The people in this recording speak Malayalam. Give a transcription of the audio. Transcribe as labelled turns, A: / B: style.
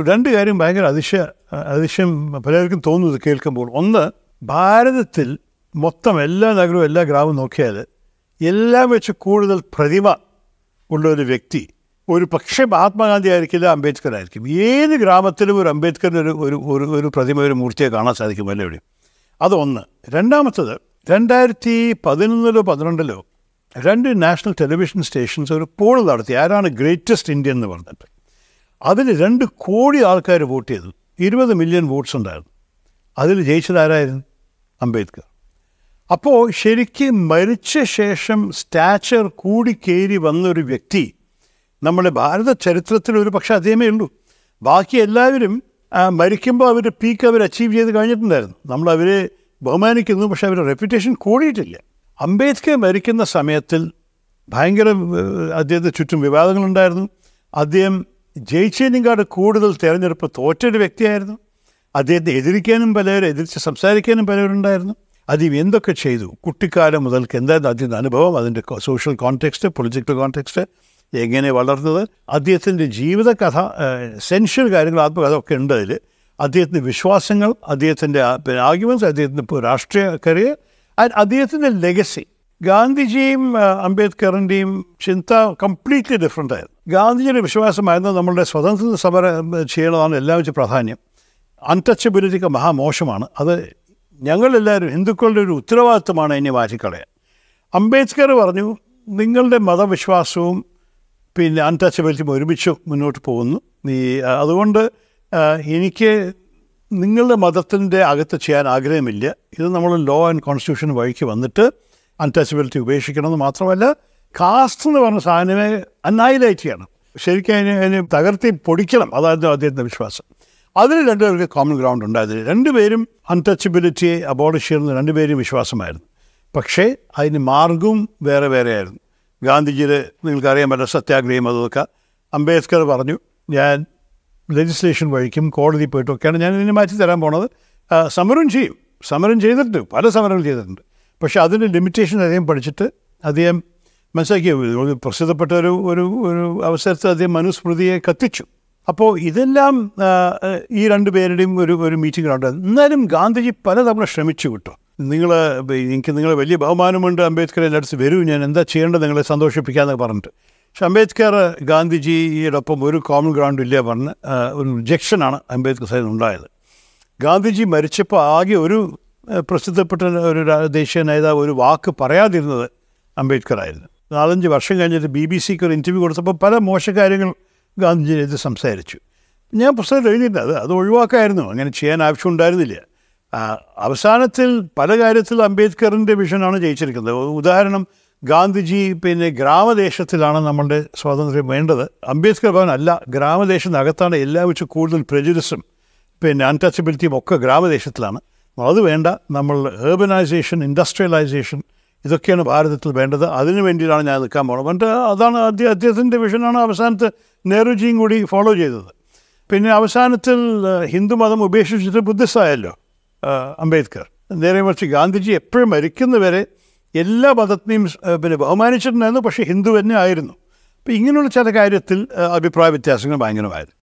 A: രണ്ട് കാര്യം ഭയങ്കര അതിശയ അതിശയം പലർക്കും തോന്നുന്നത് കേൾക്കുമ്പോൾ ഒന്ന് ഭാരതത്തിൽ മൊത്തം എല്ലാ നഗരവും എല്ലാ ഗ്രാമവും നോക്കിയാൽ എല്ലാം വെച്ച് കൂടുതൽ പ്രതിമ ഉള്ള ഒരു വ്യക്തി ഒരു പക്ഷേ മഹാത്മാഗാന്ധി ആയിരിക്കില്ല അംബേദ്കർ ആയിരിക്കും ഏത് ഗ്രാമത്തിലും ഒരു അംബേദ്കറിൻ്റെ ഒരു ഒരു ഒരു ഒരു പ്രതിമ ഒരു മൂർത്തിയെ കാണാൻ സാധിക്കും എല്ലാവരും അതൊന്ന് രണ്ടാമത്തത് രണ്ടായിരത്തി പതിനൊന്നിലോ പന്ത്രണ്ടിലോ രണ്ട് നാഷണൽ ടെലിവിഷൻ സ്റ്റേഷൻസ് ഒരു പോൾ നടത്തി ആരാണ് ഗ്രേറ്റസ്റ്റ് ഇന്ത്യൻ എന്ന് പറഞ്ഞിട്ട് അതിൽ രണ്ട് കോടി ആൾക്കാർ വോട്ട് ചെയ്തു ഇരുപത് മില്യൺ വോട്ട്സ് ഉണ്ടായിരുന്നു അതിൽ ജയിച്ചത് ആരായിരുന്നു അംബേദ്കർ അപ്പോൾ ശരിക്കും മരിച്ച ശേഷം സ്റ്റാച്ചർ കൂടിക്കേറി വന്നൊരു വ്യക്തി നമ്മുടെ ഭാരത ചരിത്രത്തിൽ ഒരു പക്ഷേ അദ്ദേഹമേ ഉള്ളൂ ബാക്കി എല്ലാവരും ആ, മരിക്കുമ്പോൾ അവർ പീക്ക് അവർ അച്ചീവ് ചെയ്ത് കഴിഞ്ഞിട്ടുണ്ടായിരുന്നു നമ്മൾ അവരെ ബഹുമാനിക്കുന്നു പക്ഷേ അവരുടെ റെപ്യൂട്ടേഷൻ കൂടിയിട്ടില്ല അംബേദ്കർ മരിക്കുന്ന സമയത്തിൽ ഭയങ്കര ഏഹ്, അദ്ദേഹത്തിന് ചുറ്റും വിവാദങ്ങളുണ്ടായിരുന്നു അദ്ദേഹം ജയിച്ചതിനെക്കാട് കൂടുതൽ തിരഞ്ഞെടുപ്പ് തോറ്റൊരു വ്യക്തിയായിരുന്നു അദ്ദേഹത്തെ എതിരിക്കാനും പലരും എതിരിച്ച് സംസാരിക്കാനും പലരുണ്ടായിരുന്നു അദ്ദേഹം എന്തൊക്കെ ചെയ്തു കുട്ടിക്കാലം മുതൽക്ക് എന്തായിരുന്നു അദ്ദേഹത്തിൻ്റെ അനുഭവം അതിൻ്റെ സോഷ്യൽ കോൺടെക്സ്റ്റ് പൊളിറ്റിക്കൽ കോൺടെക്സ്റ്റ് എങ്ങനെ വളർന്നത് അദ്ദേഹത്തിൻ്റെ ജീവിതകഥ സെൻഷ്യൽ കാര്യങ്ങൾ ആത്മകഥ ഒക്കെ ഉണ്ട് അതിൽ അദ്ദേഹത്തിൻ്റെ വിശ്വാസങ്ങൾ അദ്ദേഹത്തിൻ്റെ പിന്നെ ആർഗ്യുമെൻറ്റ്സ് അദ്ദേഹത്തിൻ്റെ ഇപ്പോൾ രാഷ്ട്രീയ കരിയർ ആൻഡ് അദ്ദേഹത്തിൻ്റെ ലെഗസി ഗാന്ധിജിയും ആ, അംബേദ്കറിൻ്റെയും ചിന്ത കംപ്ലീറ്റ്ലി ഡിഫറെൻ്റ് ആയിരുന്നു ഗാന്ധിജിയുടെ വിശ്വാസമായിരുന്നു നമ്മളുടെ സ്വതന്ത്ര സമരം ചെയ്യണതാണ് എല്ലാം വെച്ച് പ്രാധാന്യം അൺടച്ചബിലിറ്റിക്ക് മഹാമോശമാണ് അത് ഞങ്ങളെല്ലാവരും ഹിന്ദുക്കളുടെ ഒരു ഉത്തരവാദിത്വമാണ് ഇനി മാറ്റിക്കളയാൻ അംബേദ്കർ പറഞ്ഞു നിങ്ങളുടെ മതവിശ്വാസവും പിന്നെ അൺടച്ചബിലിറ്റിയും ഒരുമിച്ച് മുന്നോട്ട് പോകുന്നു ഈ ആ, അതുകൊണ്ട് ആ, എനിക്ക് നിങ്ങളുടെ മതത്തിൻ്റെ അകത്ത് ചെയ്യാൻ ആഗ്രഹമില്ല ഇത് നമ്മൾ ലോ ആൻഡ് കോൺസ്റ്റിറ്റ്യൂഷൻ വഴിക്ക് വന്നിട്ട് അൺടച്ചബിലിറ്റി ഉപേക്ഷിക്കണമെന്ന് മാത്രമല്ല കാസ്റ്റ് എന്ന് പറഞ്ഞ സാധനമേ അന്നൈലൈറ്റ് ചെയ്യണം ശരിക്കും അതിനെ അതിനെ തകർത്തി പൊടിക്കണം അതായിരുന്നു അദ്ദേഹത്തിൻ്റെ വിശ്വാസം അതിൽ രണ്ടുപേർക്ക് കോമൺ ഗ്രൗണ്ട് ഉണ്ടായിരുന്നു രണ്ടുപേരും അൺടച്ചബിലിറ്റിയെ അബോളിഷ് ചെയ്യുന്ന രണ്ടുപേരും വിശ്വാസമായിരുന്നു പക്ഷേ അതിന് മാർഗവും വേറെ വേറെ ആയിരുന്നു ഗാന്ധിജിയുടെ നിങ്ങൾക്കറിയാൻ പറ്റുന്ന സത്യാഗ്രഹം അതൊക്കെ അംബേദ്കർ പറഞ്ഞു ഞാൻ ലെജിസ്ലേഷൻ വഴിക്കും കോടതി പോയിട്ടൊക്കെയാണ് ഞാൻ ഇതിനെ മാറ്റി തരാൻ പോണത് ആ, സമരം ചെയ്യും സമരം ചെയ്തിട്ടുണ്ട് പല സമരങ്ങൾ ചെയ്തിട്ടുണ്ട് പക്ഷേ അതിൻ്റെ ലിമിറ്റേഷൻ അദ്ദേഹം പഠിച്ചിട്ട് അദ്ദേഹം മനസ്സിലാക്കിയ ഒരു പ്രസിദ്ധപ്പെട്ട ഒരു ഒരു ഒരു അവസരത്തിൽ അദ്ദേഹം മനുസ്മൃതിയെ കത്തിച്ചു അപ്പോൾ ഇതെല്ലാം ആ, ഈ രണ്ട് പേരുടെയും ഒരു ഒരു മീറ്റിംഗിലുണ്ട് എന്നാലും ഗാന്ധിജി പലതവണ ശ്രമിച്ചു വിട്ടു നിങ്ങൾ എനിക്ക് നിങ്ങൾ വലിയ ബഹുമാനമുണ്ട് അംബേദ്കർ എൻ്റെ അടുത്ത് വരൂ ഞാൻ എന്താ ചെയ്യേണ്ടത് നിങ്ങളെ സന്തോഷിപ്പിക്കാമെന്ന് പറഞ്ഞിട്ട് പക്ഷെ അംബേദ്കർ ഗാന്ധിജിയോടൊപ്പം ഒരു കോമൺ ഗ്രൗണ്ട് ഇല്ല പറഞ്ഞ് ആ, ഒരു റിജക്ഷനാണ് അംബേദ്കർ സൈഡിൽ ഉണ്ടായത് ഗാന്ധിജി മരിച്ചപ്പോൾ ആകെ ഒരു ആ, പ്രസിദ്ധപ്പെട്ട ഒരു രാ- ദേശീയ നേതാവ് ഒരു വാക്ക് പറയാതിരുന്നത് അംബേദ്കർ ആയിരുന്നു നാലഞ്ച് വർഷം കഴിഞ്ഞിട്ട് ബി ബി സിക്ക് ഒരു ഇൻ്റർവ്യൂ കൊടുത്തപ്പോൾ പല മോശകാര്യങ്ങൾ ഗാന്ധിജി ഇത് സംസാരിച്ചു ഞാൻ പുസ്തകത്തിൽ എഴുതിയിട്ടുണ്ട് അത് അത് ഒഴിവാക്കായിരുന്നു അങ്ങനെ ചെയ്യാൻ ആവശ്യമുണ്ടായിരുന്നില്ല ആ, അവസാനത്തിൽ പല കാര്യത്തിൽ അംബേദ്കറിൻ്റെ വിഷനാണ് ജയിച്ചിരിക്കുന്നത് ഉ- ഉദാഹരണം ഗാന്ധിജി പിന്നെ ഗ്രാമദേശത്തിലാണ് നമ്മളുടെ സ്വാതന്ത്ര്യം വേണ്ടത് അംബേദ്കർ ഭവൻ അല്ല ഗ്രാമദേശത്തിനകത്താണ് എല്ലാ വെച്ച് കൂടുതൽ പ്രജുഡിസും പിന്നെ അൺടച്ചബിലിറ്റിയും ഒക്കെ ഗ്രാമദേശത്തിലാണ് അത് വേണ്ട നമ്മൾ ഏർബനൈസേഷൻ ഇൻഡസ്ട്രിയലൈസേഷൻ ഇതൊക്കെയാണ് ഭാരതത്തിൽ വേണ്ടത് അതിനു വേണ്ടിയിട്ടാണ് ഞാൻ നിൽക്കാൻ പോകുന്നത് എന്നിട്ട് അതാണ് അദ്ദേഹം അദ്ദേഹത്തിൻ്റെ വിഷനാണ് അവസാനത്ത് നെഹ്റുജിയും കൂടി ഫോളോ ചെയ്തത് പിന്നെ അവസാനത്തിൽ ആ, ഹിന്ദുമതം ഉപേക്ഷിച്ചിട്ട് ബുദ്ധിസ്റ്റായല്ലോ ആ, അംബേദ്കർ നേരെ മറിച്ച് ഗാന്ധിജി എപ്പോഴും മരിക്കുന്നവരെ എല്ലാ മതത്തിനെയും ആ, പിന്നെ ബഹുമാനിച്ചിട്ടുണ്ടായിരുന്നു പക്ഷേ ഹിന്ദു തന്നെ ആയിരുന്നു അപ്പോൾ ഇങ്ങനെയുള്ള ചില കാര്യത്തിൽ ആ, അഭിപ്രായ വ്യത്യാസങ്ങൾ ഭയങ്കരമായിരുന്നു